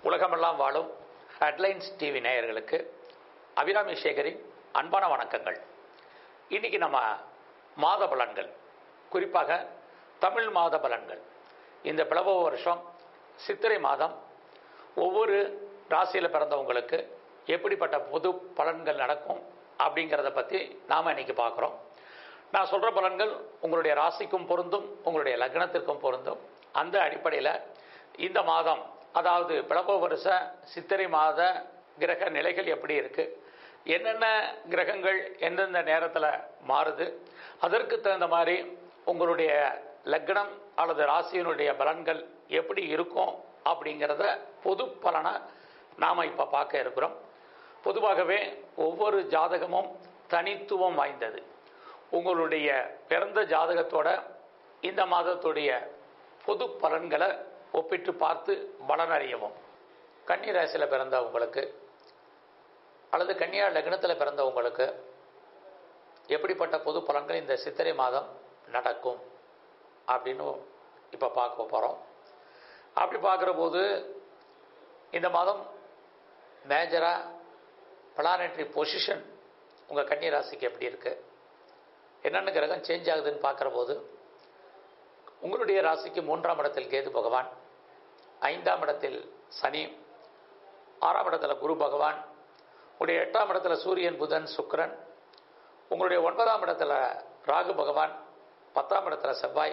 உலகமெல்லாம் வாழும் headlines TV நேயர்களுக்கு அபிராமி சேகரின் அன்பான வணக்கங்கள் இன்னைக்கு நம்ம மாத பலன்கள் குறிப்பாக தமிழ் மாத பலன்கள் இந்த பிளவ வருஷம் சித்திரை மாதம் ஒவ்வொரு ராசியில் பிறந்தவங்களுக்கு எப்படிப்பட்ட பொது பலன்கள் நடக்கும் அப்படிங்கிறத பற்றி நாம் இன்னைக்கு பார்க்குறோம் நான் சொல்கிற பலன்கள் உங்களுடைய ராசிக்கும் பொருந்தும் உங்களுடைய லக்னத்திற்கும் பொருந்தும் அந்த அடிப்படையில் இந்த மாதம் அதாவது பிளவ வருஷ சித்திரை மாத கிரக நிலைகள் எப்படி இருக்கு என்னென்ன கிரகங்கள் எந்தெந்த நேரத்தில் மாறுது அதற்கு தகுந்த மாதிரி உங்களுடைய லக்னம் அல்லது ராசியினுடைய பலன்கள் எப்படி இருக்கும் அப்படிங்கிறத பொது பலனை நாம் இப்போ பார்க்க இருக்கிறோம் பொதுவாகவே ஒவ்வொரு ஜாதகமும் தனித்துவம் வாய்ந்தது உங்களுடைய பிறந்த ஜாதகத்தோட இந்த மாதத்துடைய பொது பலன்களை ஒப்பிட்டு பார்த்து பலனறியவும் கன்னி ராசியில் பிறந்த உங்களுக்கு அல்லது கன்னியா லக்னத்தில் பிறந்த உங்களுக்கு எப்படிப்பட்ட பொது பலன்கள் இந்த சித்திரை மாதம் நடக்கும் அப்படின்னு இப்போ பார்க்க போகிறோம் அப்படி பார்க்குற போது இந்த மாதம் மேஜராக பிளானட்ரி பொசிஷன் உங்கள் கன்னி ராசிக்கு எப்படி இருக்குது என்னென்ன கிரகம் சேஞ்ச் ஆகுதுன்னு பார்க்குற போது உங்களுடைய ராசிக்கு மூன்றாம் இடத்தில் கேது பகவான் ஐந்தாம் இடத்தில் சனி ஆறாம் இடத்துல குரு பகவான் உங்களுடைய எட்டாம் இடத்துல சூரியன் புதன் சுக்கரன் உங்களுடைய ஒன்பதாம் இடத்துல ராகு பகவான் பத்தாம் இடத்துல செவ்வாய்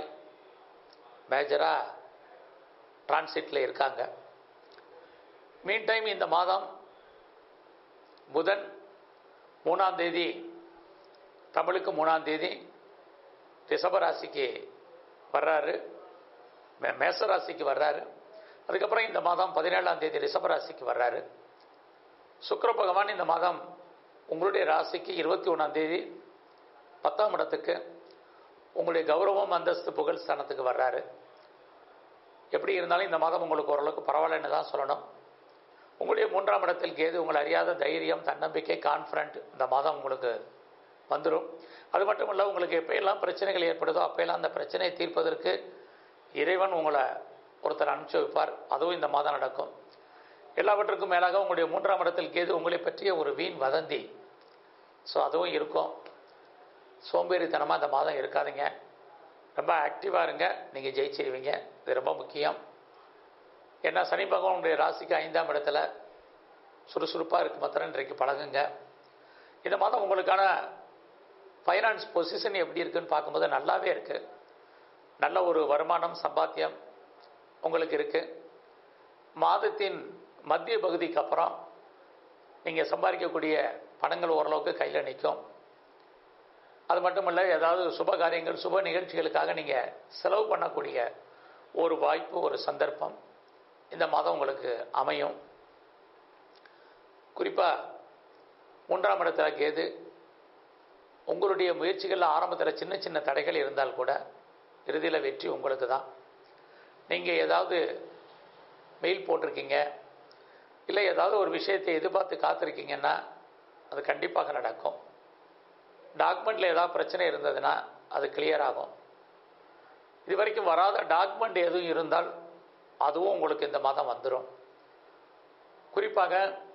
மேஜராக டிரான்சிட்டில் இருக்காங்க மீன் டைம் இந்த மாதம் புதன் மூணாம் தேதி தமிழுக்கு மூணாம் தேதி ரிஷபராசிக்கு வர்றாரு மேச ராசிக்கு வர்றாரு அதுக்கப்புறம் இந்த மாதம் பதினேழாம் தேதி ரிஷபராசிக்கு வர்றாரு சுக்கர பகவான் இந்த மாதம் உங்களுடைய ராசிக்கு இருபத்தி ஒன்றாம் தேதி பத்தாம் இடத்துக்கு உங்களுடைய கௌரவம் அந்தஸ்து புகழ் ஸ்தானத்துக்கு வர்றாரு எப்படி இருந்தாலும் இந்த மாதம் உங்களுக்கு ஓரளவுக்கு பரவாயில்லன்னு தான் சொல்லணும் உங்களுடைய மூன்றாம் இடத்தில் கேது உங்களை அறியாத தைரியம் தன்னம்பிக்கை கான்ஃபிடண்ட் இந்த மாதம் உங்களுக்கு வந்துடும் அது மட்டும் இல்லை உங்களுக்கு எப்போயெல்லாம் பிரச்சனைகள் ஏற்படுதோ அப்போயெல்லாம் அந்த பிரச்சனையை தீர்ப்பதற்கு இறைவன் உங்களை ஒருத்தர் அனுப்பிச்சு வைப்பார் அதுவும் இந்த மாதம் நடக்கும் எல்லாவற்றுக்கும் மேலாக உங்களுடைய மூன்றாம் இடத்தில் கேது உங்களை பற்றிய ஒரு வீண் வதந்தி ஸோ அதுவும் இருக்கும் சோம்பேறித்தனமாக இந்த மாதம் இருக்காதுங்க ரொம்ப ஆக்டிவாக இருங்க நீங்கள் ஜெயிச்சிருவீங்க இது ரொம்ப முக்கியம் ஏன்னா சனி பகவானுடைய ராசிக்கு ஐந்தாம் இடத்துல சுறுசுறுப்பாக இருக்கு மாத்திரம் இன்றைக்கு பழகுங்க இந்த மாதம் உங்களுக்கான ஃபைனான்ஸ் பொசிஷன் எப்படி இருக்குன்னு பார்க்கும்போது நல்லாவே இருக்குது நல்ல ஒரு வருமானம் சம்பாத்தியம் உங்களுக்கு இருக்குது மாதத்தின் மத்திய பகுதிக்கு அப்புறம் நீங்கள் சம்பாதிக்கக்கூடிய பணங்கள் ஓரளவுக்கு கையில் நிற்கும் அது மட்டும் இல்லை ஏதாவது சுப காரியங்கள் சுப நிகழ்ச்சிகளுக்காக நீங்கள் செலவு பண்ணக்கூடிய ஒரு வாய்ப்பு ஒரு சந்தர்ப்பம் இந்த மாதம் உங்களுக்கு அமையும் குறிப்பாக மூன்றாம் இடத்துல கேது உங்களுடைய முயற்சிகளில் ஆரம்பத்தில் சின்ன சின்ன தடைகள் இருந்தால் கூட இறுதியில் வெற்றி உங்களுக்கு தான் நீங்கள் ஏதாவது மெயில் போட்டிருக்கீங்க இல்லை ஏதாவது ஒரு விஷயத்தை எதிர்பார்த்து காத்திருக்கீங்கன்னா அது கண்டிப்பாக நடக்கும் டாக்குமெண்ட்டில் ஏதாவது பிரச்சனை இருந்ததுன்னா அது கிளியர் ஆகும் இது வரைக்கும் வராத டாக்குமெண்ட் எதுவும் இருந்தால் அதுவும் உங்களுக்கு இந்த மாதம் வந்துடும் குறிப்பாக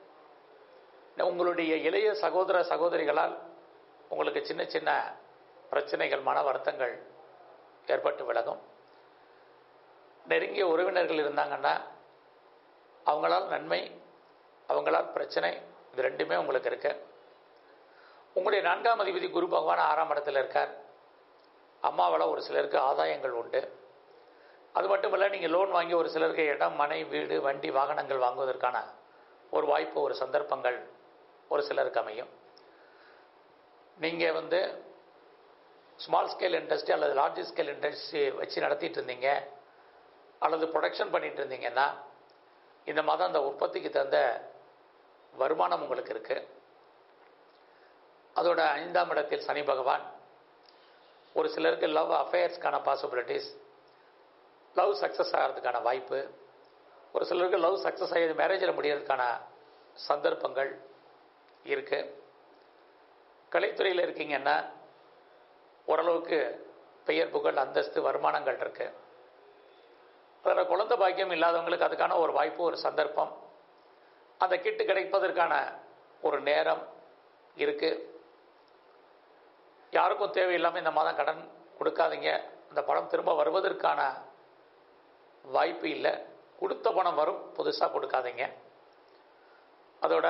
உங்களுடைய இளைய சகோதர சகோதரிகளால் உங்களுக்கு சின்ன சின்ன பிரச்சனைகள் மன வருத்தங்கள் ஏற்பட்டு விலகும் நெருங்கிய உறவினர்கள் இருந்தாங்கன்னா அவங்களால் நன்மை அவங்களால் பிரச்சனை இது ரெண்டுமே உங்களுக்கு இருக்கு உங்களுடைய நான்காம் அதிபதி குரு பகவான் ஆறாம் இடத்துல இருக்கார் அம்மாவால் ஒரு சிலருக்கு ஆதாயங்கள் உண்டு அது மட்டும் இல்லை நீங்கள் லோன் வாங்கி ஒரு சிலருக்கு இடம் மனை வீடு வண்டி வாகனங்கள் வாங்குவதற்கான ஒரு வாய்ப்பு ஒரு சந்தர்ப்பங்கள் ஒரு சிலருக்கு அமையும் நீங்கள் வந்து ஸ்மால் ஸ்கேல் இண்டஸ்ட்ரி அல்லது லார்ஜ் ஸ்கேல் இண்டஸ்ட்ரி வச்சு நடத்திட்டு இருந்தீங்க அல்லது ப்ரொடக்ஷன் பண்ணிட்டு இருந்தீங்கன்னா இந்த மாதம் அந்த உற்பத்திக்கு தகுந்த வருமானம் உங்களுக்கு இருக்கு அதோட ஐந்தாம் இடத்தில் சனி பகவான் ஒரு சிலருக்கு லவ் அஃபேர்ஸ்க்கான பாசிபிலிட்டிஸ் லவ் சக்ஸஸ் ஆகிறதுக்கான வாய்ப்பு ஒரு சிலருக்கு லவ் சக்ஸஸ் ஆகி மேரேஜில் முடியறதுக்கான சந்தர்ப்பங்கள் இருக்குது கலைத்துறையில் இருக்கீங்கன்னா ஓரளவுக்கு பெயர் புகழ் அந்தஸ்து வருமானங்கள் இருக்கு அதில் குழந்தை பாக்கியம் இல்லாதவங்களுக்கு அதுக்கான ஒரு வாய்ப்பு ஒரு சந்தர்ப்பம் அந்த கிட்டு கிடைப்பதற்கான ஒரு நேரம் இருக்கு யாருக்கும் தேவையில்லாமல் இந்த மாதம் கடன் கொடுக்காதீங்க அந்த பணம் திரும்ப வருவதற்கான வாய்ப்பு இல்லை கொடுத்த பணம் வரும் புதுசாக கொடுக்காதீங்க அதோட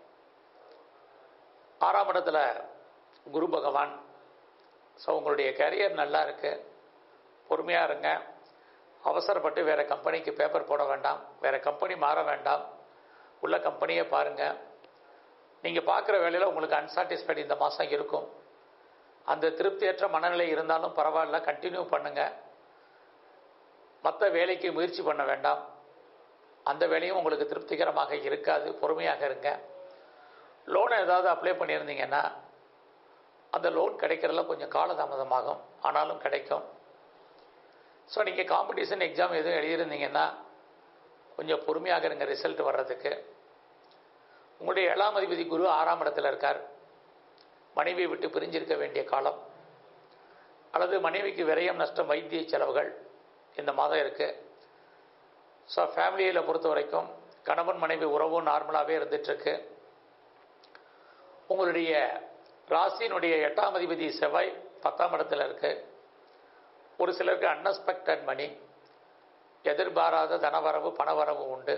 ஆறாம் இடத்துல குரு பகவான் ஸோ உங்களுடைய கரியர் நல்லா இருக்கு பொறுமையாக இருங்க அவசரப்பட்டு வேறு கம்பெனிக்கு பேப்பர் போட வேண்டாம் வேறு கம்பெனி மாற வேண்டாம் உள்ள கம்பெனியை பாருங்கள் நீங்கள் பார்க்குற வேலையில் உங்களுக்கு அன்சாட்டிஸ்ஃபைடு இந்த மாதம் இருக்கும் அந்த திருப்தியற்ற மனநிலை இருந்தாலும் பரவாயில்ல கண்டினியூ பண்ணுங்கள் மற்ற வேலைக்கு முயற்சி பண்ண வேண்டாம் அந்த வேலையும் உங்களுக்கு திருப்திகரமாக இருக்காது பொறுமையாக இருங்க லோனை ஏதாவது அப்ளை பண்ணியிருந்தீங்கன்னா அந்த லோன் கிடைக்கிறதுல கொஞ்சம் காலதாமதமாகும் ஆனாலும் கிடைக்கும் ஸோ நீங்கள் காம்படிஷன் எக்ஸாம் எதுவும் எழுதியிருந்தீங்கன்னா கொஞ்சம் பொறுமையாக இருங்க ரிசல்ட் வர்றதுக்கு உங்களுடைய ஏழாம் அதிபதி குரு ஆறாம் இடத்துல இருக்கார் மனைவியை விட்டு பிரிஞ்சிருக்க வேண்டிய காலம் அல்லது மனைவிக்கு விரயம் நஷ்டம் வைத்திய செலவுகள் இந்த மாதம் இருக்குது ஸோ ஃபேமிலியில் பொறுத்த வரைக்கும் கணவன் மனைவி உறவும் நார்மலாகவே இருந்துகிட்ருக்கு உங்களுடைய ராசியினுடைய எட்டாம் அதிபதி செவ்வாய் பத்தாம் இடத்துல இருக்கு ஒரு சிலருக்கு அன்எக்ஸ்பெக்டட் மணி எதிர்பாராத தனவரவு பணவரவு உண்டு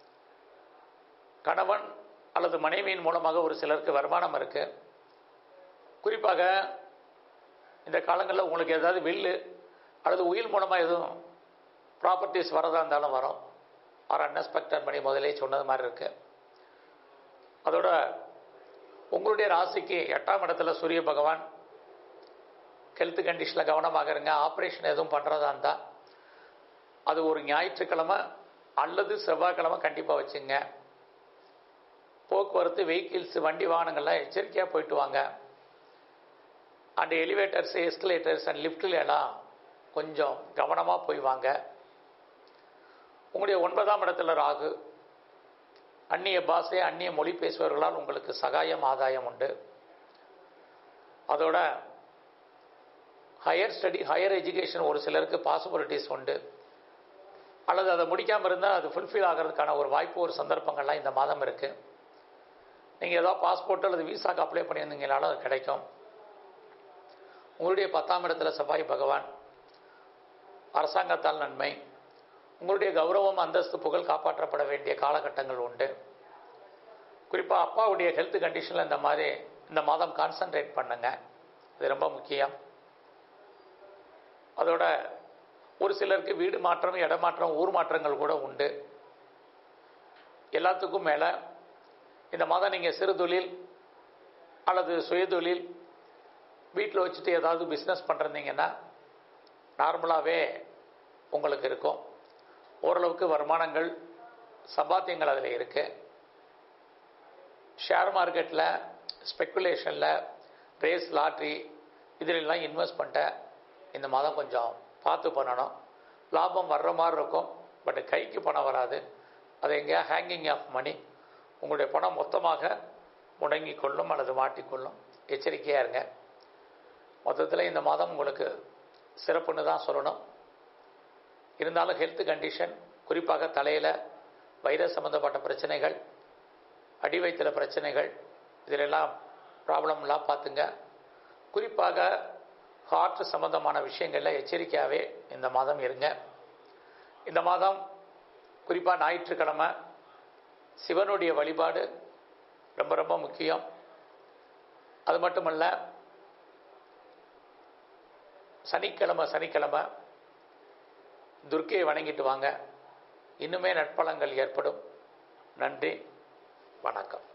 கணவன் அல்லது மனைவியின் மூலமாக ஒரு சிலருக்கு வருமானம் இருக்கு குறிப்பாக இந்த காலங்களில் உங்களுக்கு ஏதாவது வில்லு அல்லது உயில் மூலமாக எதுவும் ப்ராப்பர்ட்டிஸ் வரதா இருந்தாலும் வரும் ஆர் அன்எக்ஸ்பெக்டட் மணி முதலே சொன்னது மாதிரி இருக்கு அதோட உங்களுடைய ராசிக்கு எட்டாம் இடத்துல சூரிய பகவான் ஹெல்த் கண்டிஷனில் கவனமாக இருங்க ஆப்ரேஷன் எதுவும் பண்ணுறதா இருந்தால் அது ஒரு ஞாயிற்றுக்கிழமை அல்லது செவ்வாய்க்கிழமை கண்டிப்பாக வச்சுங்க போக்குவரத்து வெஹிக்கிள்ஸ் வண்டி வாகனங்கள்லாம் எச்சரிக்கையாக போயிட்டு வாங்க அண்ட் எலிவேட்டர்ஸ் எஸ்கலேட்டர்ஸ் அண்ட் லிஃப்டில் எல்லாம் கொஞ்சம் கவனமாக போய் வாங்க உங்களுடைய ஒன்பதாம் இடத்துல ராகு அந்நிய பாஷை அந்நிய மொழி பேசுபவர்களால் உங்களுக்கு சகாயம் ஆதாயம் உண்டு அதோட ஹையர் ஸ்டடி ஹையர் எஜுகேஷன் ஒரு சிலருக்கு பாசிபிலிட்டிஸ் உண்டு அல்லது அதை முடிக்காமல் இருந்தால் அது ஃபுல்ஃபில் ஆகிறதுக்கான ஒரு வாய்ப்பு ஒரு சந்தர்ப்பங்கள்லாம் இந்த மாதம் இருக்குது நீங்கள் ஏதாவது பாஸ்போர்ட் அல்லது விசாக்கு அப்ளை பண்ணியிருந்தீங்கனாலும் அது கிடைக்கும் உங்களுடைய பத்தாம் இடத்துல செவ்வாய் பகவான் அரசாங்கத்தால் நன்மை உங்களுடைய கௌரவம் அந்தஸ்து புகழ் காப்பாற்றப்பட வேண்டிய காலகட்டங்கள் உண்டு குறிப்பாக அப்பாவுடைய ஹெல்த் கண்டிஷனில் இந்த மாதிரி இந்த மாதம் கான்சன்ட்ரேட் பண்ணுங்க இது ரொம்ப முக்கியம் அதோட ஒரு சிலருக்கு வீடு மாற்றம் இடமாற்றம் ஊர் மாற்றங்கள் கூட உண்டு எல்லாத்துக்கும் மேலே இந்த மாதம் நீங்கள் சிறு தொழில் அல்லது சுயதொழில் வீட்டில் வச்சுட்டு ஏதாவது பிஸ்னஸ் பண்ணுறீங்கன்னா நார்மலாகவே உங்களுக்கு இருக்கும் ஓரளவுக்கு வருமானங்கள் சம்பாத்தியங்கள் அதில் இருக்கு ஷேர் மார்க்கெட்டில் ஸ்பெக்குலேஷனில் ரேஸ் லாட்ரி இதிலெல்லாம் இன்வெஸ்ட்மெண்ட்டை இந்த மாதம் கொஞ்சம் பார்த்து பண்ணணும் லாபம் வர்ற மாதிரி இருக்கும் பட் கைக்கு பணம் வராது அது எங்கேயா ஹேங்கிங் ஆஃப் மணி உங்களுடைய பணம் மொத்தமாக முடங்கி கொள்ளும் அல்லது மாட்டிக்கொள்ளும் எச்சரிக்கையாக இருங்க மொத்தத்தில் இந்த மாதம் உங்களுக்கு சிறப்புன்னு தான் சொல்லணும் இருந்தாலும் ஹெல்த் கண்டிஷன் குறிப்பாக தலையில் வைரஸ் சம்மந்தப்பட்ட பிரச்சனைகள் அடி வயிற்றுல பிரச்சனைகள் இதிலெல்லாம் ப்ராப்ளம்லாம் பார்த்துங்க குறிப்பாக ஹார்ட் சம்பந்தமான விஷயங்களில் எச்சரிக்கையாகவே இந்த மாதம் இருங்க இந்த மாதம் குறிப்பாக ஞாயிற்றுக்கிழமை சிவனுடைய வழிபாடு ரொம்ப ரொம்ப முக்கியம் அது மட்டுமல்ல சனிக்கிழமை சனிக்கிழமை துர்க்கையை வணங்கிட்டு வாங்க இன்னுமே நட்பலங்கள் ஏற்படும் நன்றி வணக்கம்